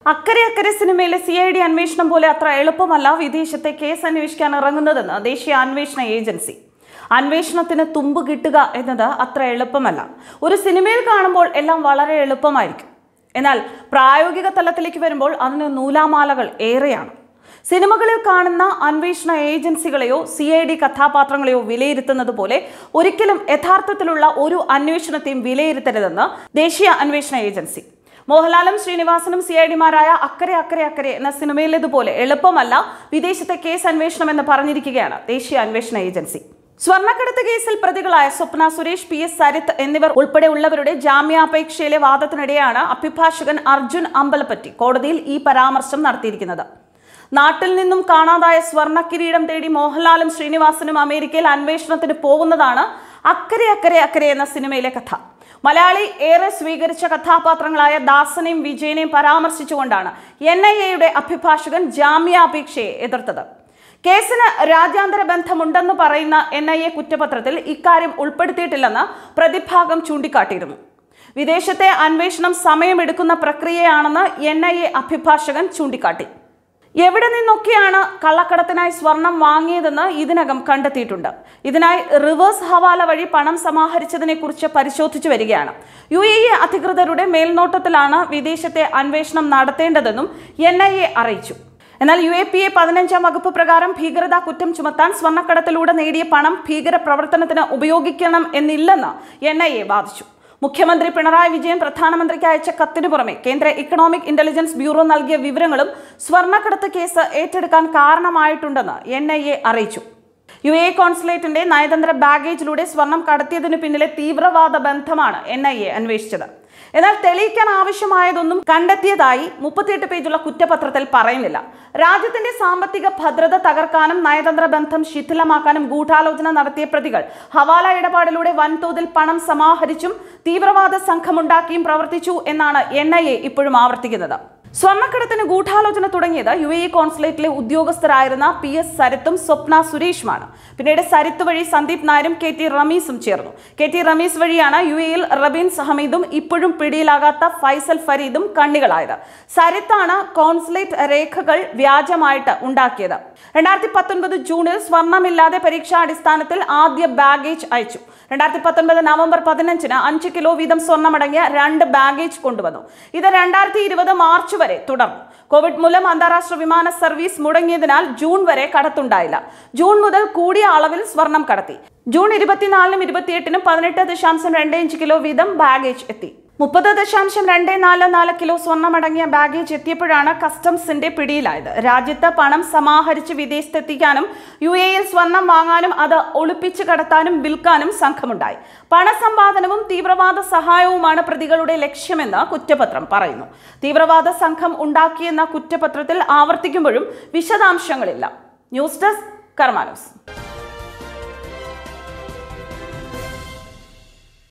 അക്കരെ അക്കരെ സിനിമയിലെ സി ഐ ഡി അന്വേഷണം പോലെ അത്ര എളുപ്പമല്ല വിദേശത്തെ കേസ് അന്വേഷിക്കാൻ ഇറങ്ങുന്നതെന്ന് ദേശീയ അന്വേഷണ ഏജൻസി അന്വേഷണത്തിന് തുമ്പ് കിട്ടുക എന്നത് അത്ര എളുപ്പമല്ല ഒരു സിനിമയിൽ കാണുമ്പോൾ എല്ലാം വളരെ എളുപ്പമായിരിക്കും എന്നാൽ പ്രായോഗിക തലത്തിലേക്ക് വരുമ്പോൾ അതിന് നൂലാമാലകൾ ഏറെയാണ് സിനിമകളിൽ കാണുന്ന അന്വേഷണ ഏജൻസികളെയോ സി ഐ ഡി കഥാപാത്രങ്ങളെയോ വിലയിരുത്തുന്നത് പോലെ ഒരിക്കലും യഥാർത്ഥത്തിലുള്ള ഒരു അന്വേഷണത്തെയും വിലയിരുത്തരുതെന്ന് ദേശീയ അന്വേഷണ ഏജൻസി മോഹൻലാലും ശ്രീനിവാസനും സി ഐ ഡിമാരായ അക്കരെ അക്കരെ അക്കരെ എന്ന സിനിമയിലേതുപോലെ എളുപ്പമല്ല വിദേശത്തെ കേസ് അന്വേഷണം എന്ന് പറഞ്ഞിരിക്കുകയാണ് ദേശീയ അന്വേഷണ ഏജൻസി സ്വർണ്ണക്കടത്ത് കേസിൽ പ്രതികളായ സ്വപ്ന സുരേഷ് പി എസ് സരിത്ത് എന്നിവർ ഉൾപ്പെടെയുള്ളവരുടെ ജാമ്യാപേക്ഷയിലെ വാദത്തിനിടെയാണ് അഭിഭാഷകൻ അർജുൻ അമ്പലപ്പറ്റി കോടതിയിൽ ഈ പരാമർശം നടത്തിയിരിക്കുന്നത് നാട്ടിൽ നിന്നും കാണാതായ സ്വർണ്ണ കിരീടം തേടി മോഹൻലാലും ശ്രീനിവാസനും അമേരിക്കയിൽ അന്വേഷണത്തിന് പോകുന്നതാണ് അക്കരെ അക്കരെ അക്കരെ എന്ന സിനിമയിലെ കഥ മലയാളി ഏറെ സ്വീകരിച്ച കഥാപാത്രങ്ങളായ ദാസനെയും വിജയനെയും പരാമർശിച്ചുകൊണ്ടാണ് എൻ ഐ എയുടെ അഭിഭാഷകൻ ജാമ്യാപേക്ഷയെ എതിർത്തത് കേസിന് രാജ്യാന്തര ബന്ധമുണ്ടെന്ന് പറയുന്ന എൻ ഐ എ കുറ്റപത്രത്തിൽ ഇക്കാര്യം ഉൾപ്പെടുത്തിയിട്ടില്ലെന്ന് പ്രതിഭാഗം ചൂണ്ടിക്കാട്ടിയിരുന്നു വിദേശത്തെ അന്വേഷണം സമയമെടുക്കുന്ന പ്രക്രിയയാണെന്ന് എൻ ഐ എ അഭിഭാഷകൻ ചൂണ്ടിക്കാട്ടി എവിടെ നിന്നൊക്കെയാണ് കള്ളക്കടത്തിനായി സ്വർണം വാങ്ങിയതെന്ന് ഇതിനകം കണ്ടെത്തിയിട്ടുണ്ട് ഇതിനായി റിവേഴ്സ് ഹവാല വഴി പണം സമാഹരിച്ചതിനെ കുറിച്ച് പരിശോധിച്ചു വരികയാണ് യു എ ഇ അധികൃതരുടെ മേൽനോട്ടത്തിലാണ് വിദേശത്തെ അന്വേഷണം നടത്തേണ്ടതെന്നും എൻ ഐ എ അറിയിച്ചു എന്നാൽ യു എ പി എ പതിനഞ്ചാം വകുപ്പ് പ്രകാരം ഭീകരതാ കുറ്റം ചുമത്താൻ സ്വർണ്ണക്കടത്തിലൂടെ നേടിയ പണം ഭീകര പ്രവർത്തനത്തിന് ഉപയോഗിക്കണം എന്നില്ലെന്ന് എൻ ഐ എ വാദിച്ചു മുഖ്യമന്ത്രി പിണറായി വിജയൻ പ്രധാനമന്ത്രിക്ക് അയച്ച കത്തിനു പുറമെ കേന്ദ്ര ഇക്കണോമിക് ഇന്റലിജൻസ് ബ്യൂറോ നൽകിയ വിവരങ്ങളും സ്വർണ്ണക്കടത്ത് കേസ് ഏറ്റെടുക്കാൻ കാരണമായിട്ടുണ്ടെന്ന് എൻ ഐ എ അറിയിച്ചു യു എ കോൺസുലേറ്റിന്റെ നയതന്ത്ര ബാഗേജിലൂടെ സ്വർണം കടത്തിയതിനു പിന്നിലെ തീവ്രവാദ ബന്ധമാണ് എൻ ഐ എ അന്വേഷിച്ചത് എന്നാൽ തെളിയിക്കാൻ ആവശ്യമായതൊന്നും കണ്ടെത്തിയതായി മുപ്പത്തിയെട്ട് പേജുള്ള കുറ്റപത്രത്തിൽ പറയുന്നില്ല രാജ്യത്തിന്റെ സാമ്പത്തിക ഭദ്രത തകർക്കാനും നയതന്ത്ര ബന്ധം ശിഥിലമാക്കാനും ഗൂഢാലോചന നടത്തിയ പ്രതികൾ ഹവാല ഇടപാടിലൂടെ വൻതോതിൽ പണം സമാഹരിച്ചും തീവ്രവാദ സംഘമുണ്ടാക്കിയും പ്രവർത്തിച്ചു എന്നാണ് എൻ ഐ എ ഇപ്പോഴും ആവർത്തിക്കുന്നത് സ്വർണ്ണക്കടത്തിന് ഗൂഢാലോചന തുടങ്ങിയത് യു എ ഇ കോൺസുലേറ്റിലെ ഉദ്യോഗസ്ഥരായിരുന്ന പി എസ് സരിത്തും സ്വപ്ന സുരേഷുമാണ് പിന്നീട് സരിത്ത് വഴി സന്ദീപ് നായരും കെ ടി റമീസും ചേർന്നു കെ ടി റമീസ് വഴിയാണ് യു എയിൽ റബീൻ ഹമീദും ഇപ്പോഴും പിടിയിലാകാത്ത ഫൈസൽ ഫരീദും കണ്ണികളായത് സരിത്താണ് കോൺസുലേറ്റ് രേഖകൾ വ്യാജമായിട്ട് ഉണ്ടാക്കിയത് രണ്ടായിരത്തി പത്തൊൻപത് ജൂണിൽ സ്വർണ്ണമില്ലാതെ പരീക്ഷാടിസ്ഥാനത്തിൽ ആദ്യ ബാഗേജ് അയച്ചു രണ്ടായിരത്തി പത്തൊൻപത് നവംബർ പതിനഞ്ചിന് അഞ്ച് കിലോ വീതം സ്വർണ്ണമടങ്ങിയ രണ്ട് ബാഗേജ് കൊണ്ടുവന്നു ഇത് രണ്ടായിരത്തി ഇരുപത് മാർച്ച് വരെ തുടർന്നു കോവിഡ് മൂലം അന്താരാഷ്ട്ര വിമാന സർവീസ് മുടങ്ങിയതിനാൽ ജൂൺ വരെ കടത്തുണ്ടായില്ല ജൂൺ മുതൽ കൂടിയ അളവിൽ സ്വർണം കടത്തി ജൂൺ ഇരുപത്തിനാലിനും ഇരുപത്തിയെട്ടിനും പതിനെട്ട് ദശാംശം രണ്ട് അഞ്ച് കിലോ വീതം ബാഗേജ് എത്തി മുപ്പത് ദശാംശം രണ്ട് നാല് നാല് കിലോ സ്വർണ്ണമടങ്ങിയ ബാഗേജ് എത്തിയപ്പോഴാണ് കസ്റ്റംസിന്റെ പിടിയിലായത് രാജ്യത്ത് പണം സമാഹരിച്ച് വിദേശത്തെത്തിക്കാനും യു എയിൽ സ്വർണം വാങ്ങാനും അത് ഒളിപ്പിച്ച് കടത്താനും വിൽക്കാനും സംഘമുണ്ടായി പണസമ്പാദനവും തീവ്രവാദ സഹായവുമാണ് പ്രതികളുടെ ലക്ഷ്യമെന്ന് കുറ്റപത്രം പറയുന്നു തീവ്രവാദ സംഘം ഉണ്ടാക്കിയെന്ന കുറ്റപത്രത്തിൽ ആവർത്തിക്കുമ്പോഴും വിശദാംശങ്ങളില്ല ന്യൂസ് ഡെസ്ക് കർമാനോസ്